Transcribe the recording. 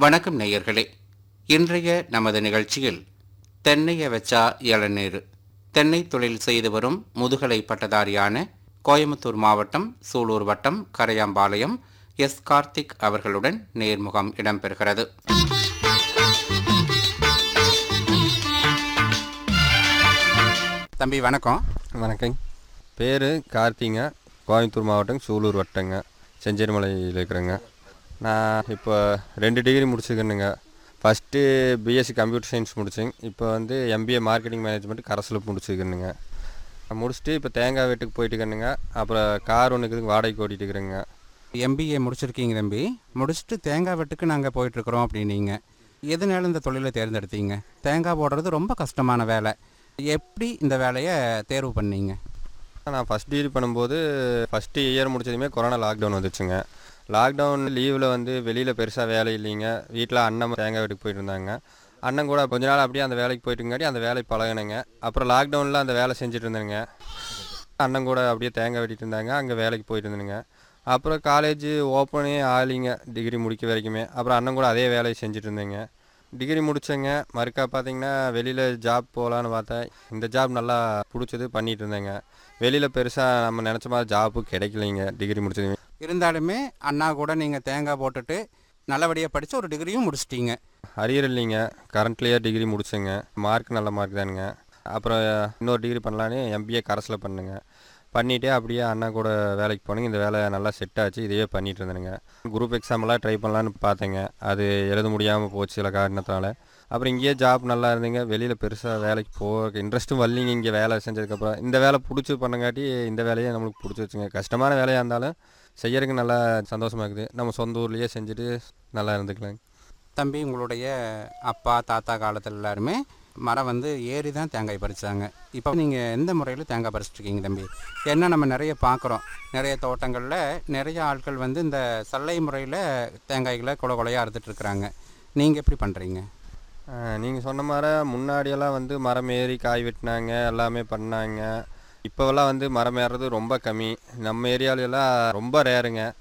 வணக்கம் நேயர்களே இன்றைய நமது நிகழ்ச்சியில் தென்னைய வச்சா இளநீர் தென்னை தொழில் செய்து வரும் முதுகலை பட்டதாரியான கோயம்புத்தூர் மாவட்டம் சூலூர் வட்டம் கரையாம்பாளையம் எஸ் கார்த்திக் அவர்களுடன் நேர்முகம் இடம்பெறுகிறது தம்பி வணக்கம் வணக்கங்க பேர் கார்த்திங்க கோயம்புத்தூர் மாவட்டம் சூலூர் வட்டங்க செஞ்சேரிமலையில் இருக்கிறேங்க நான் இப்போ ரெண்டு டிகிரி முடிச்சுக்கணுங்க ஃபஸ்ட்டு பிஎஸ்சி கம்ப்யூட்டர் சயின்ஸ் முடிச்சேங்க இப்போ வந்து எம்பிஏ மார்க்கெட்டிங் மேனேஜ்மெண்ட் கரஸில் முடிச்சுக்கணுங்க முடிச்சுட்டு இப்போ தேங்காய் வெட்டுக்கு போயிட்டுக்கணுங்க அப்புறம் கார் ஒன்று இருக்குதுங்க வாடகைக்கு ஓட்டிட்டு இருக்கிறேங்க எம்பிஏ முடிச்சிருக்கீங்க தம்பி முடிச்சுட்டு தேங்காய் வெட்டுக்கு நாங்கள் போயிட்டுருக்குறோம் அப்படின்னீங்க எதனால இந்த தொழிலை தேர்ந்தெடுத்தீங்க தேங்காய் போடுறது ரொம்ப கஷ்டமான வேலை எப்படி இந்த வேலையை தேர்வு பண்ணீங்க நான் ஃபஸ்ட் டிகிரி பண்ணும்போது ஃபஸ்ட்டு இயர் முடிச்சதுமே கொரோனா லாக்டவுன் வந்துச்சுங்க லாக்டவுன் லீவில் வந்து வெளியில் பெருசாக வேலை இல்லைங்க வீட்டில் அண்ணன் தேங்காய் வெட்டுக்கு போயிட்டு இருந்தாங்க அண்ணன் கூட கொஞ்ச நாள் அப்படியே அந்த வேலைக்கு போயிட்டுங்காட்டி அந்த வேலைக்கு பழகினேங்க அப்புறம் லாக்டவுனில் அந்த வேலை செஞ்சுட்டு இருந்தேங்க அண்ணன் கூட அப்படியே தேங்காய் வெட்டிட்டு இருந்தாங்க அங்கே வேலைக்கு போயிட்டு இருந்தேனுங்க அப்புறம் காலேஜ் ஓப்பனே ஆலிங்க டிகிரி முடிக்க வரைக்குமே அப்புறம் அண்ணன் கூட அதே வேலையை செஞ்சுட்டு இருந்தேங்க டிகிரி முடித்தேங்க மறுக்கா பார்த்தீங்கன்னா வெளியில் ஜாப் போகலான்னு பார்த்தேன் இந்த ஜாப் நல்லா பிடிச்சது பண்ணிட்டு இருந்தேங்க வெளியில் பெருசாக நம்ம நினச்ச மாதிரி ஜாப்பு கிடைக்கலைங்க டிகிரி முடிச்சதுமே இருந்தாலுமே அண்ணா கூட நீங்கள் தேங்காய் போட்டுட்டு நல்லபடியாக படித்து ஒரு டிகிரியும் முடிச்சிட்டீங்க அரியர் இல்லைங்க கரண்ட்லேயே டிகிரி முடிச்சேங்க மார்க் நல்ல மார்க் தானுங்க அப்புறம் இன்னொரு டிகிரி பண்ணலான்னு எம்பிஏ கரஸில் பண்ணுங்க பண்ணிவிட்டு அப்படியே அண்ணா கூட வேலைக்கு போனேங்க இந்த வேலை நல்லா செட் ஆச்சு இதையே பண்ணிட்டு இருந்தேனுங்க குரூப் எக்ஸாம்லாம் ட்ரை பண்ணலான்னு பார்த்தேங்க அது எழுத முடியாமல் போச்சு சில காரணத்தினால அப்புறம் இங்கேயே ஜாப் நல்லா இருந்துங்க வெளியில் பெருசாக வேலைக்கு போக இன்ட்ரெஸ்ட்டும் வரலிங்க இங்கே வேலை செஞ்சதுக்கப்புறம் இந்த வேலை பிடிச்சி பண்ணங்காட்டி இந்த வேலையே நம்மளுக்கு பிடிச்சிருச்சுங்க கஷ்டமான வேலையாக இருந்தாலும் செய்யறதுக்கு நல்லா சந்தோஷமாக இருக்குது நம்ம சொந்த ஊர்லேயே செஞ்சுட்டு நல்லா இருந்துக்கலாங்க தம்பி உங்களுடைய அப்பா தாத்தா காலத்தில் எல்லாருமே மரம் வந்து ஏறி தான் தேங்காய் பறிச்சாங்க இப்போ நீங்கள் எந்த முறையில் தேங்காய் பறிச்சிட்ருக்கீங்க தம்பி ஏன்னா நம்ம நிறைய பார்க்குறோம் நிறைய தோட்டங்களில் நிறைய ஆட்கள் வந்து இந்த சல்லை முறையில் தேங்காய்களை கொலை கொலையாக அறுத்துட்ருக்குறாங்க நீங்கள் எப்படி பண்ணுறீங்க நீங்கள் சொன்ன மாதிரி முன்னாடியெல்லாம் வந்து மரம் ஏறி காய் வெட்டினாங்க எல்லாமே பண்ணாங்க இப்போவெல்லாம் வந்து மரம் ஏறுறது ரொம்ப கம்மி நம்ம ஏரியாவிலலாம் ரொம்ப ரேருங்க